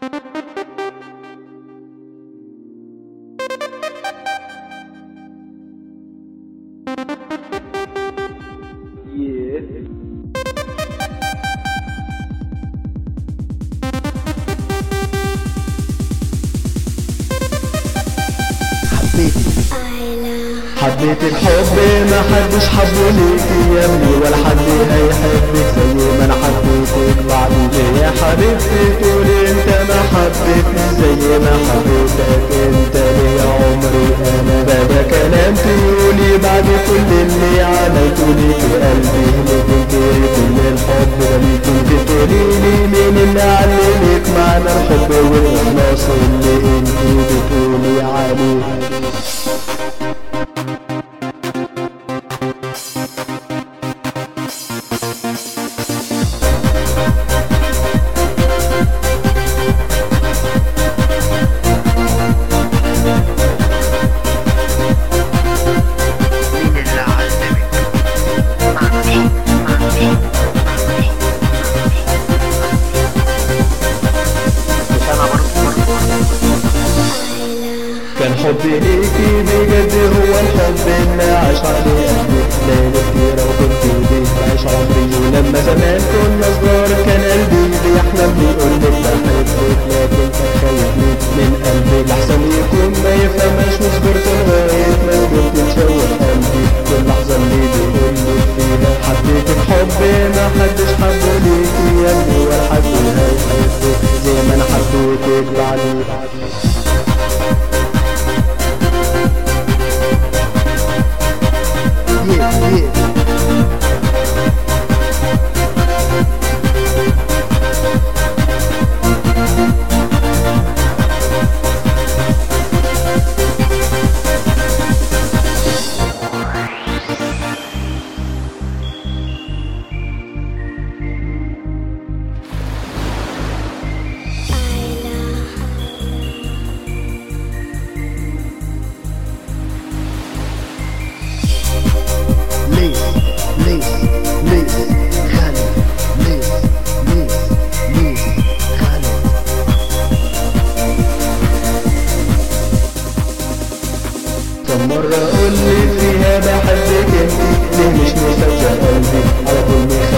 حبيت الحب ما حدش حبه ليكي يا ابني ولا حد هيحبك زي ما انا حبيتك بعدين يا حبيبتي تقولي انت ما حبيتني زي ما حبيتك انت ليه يا عمري انا بدا كلام تقولي بعد كل اللي عملته لي في قلبي ليه تنكري كل الحب ده ليك انت تقولي لي مين اللي علمك معنى الحب والاخلاص اللي انت بتقولي عليه مين اللي علمك معنى مش انا برضه كان حبي ليكي بجد هو الحب اللي عاش عليه قلبي ليالي كتيرة وكنت بيه بعيش عمري ولما زمان كنا صغار كان قلبي بيحلم بيقول لك بحبك لكن كان خايفني من قلبي لحسن يكون ما يفهمش وصبرت لغاية ما قدرت نشوق قلبي كل لحظة اللي بيقول لك فيها حبيت الحب ما حدش حبه ليكي يا ابني ولا حد هيحبك زي ما انا حبيتك بعدي yeah, yeah. ليس ليس ليس خالد ليس ليس ليس خالد كم مرة أقول لي فيها بحبك انتي ليه مش مصدق قلبي على طول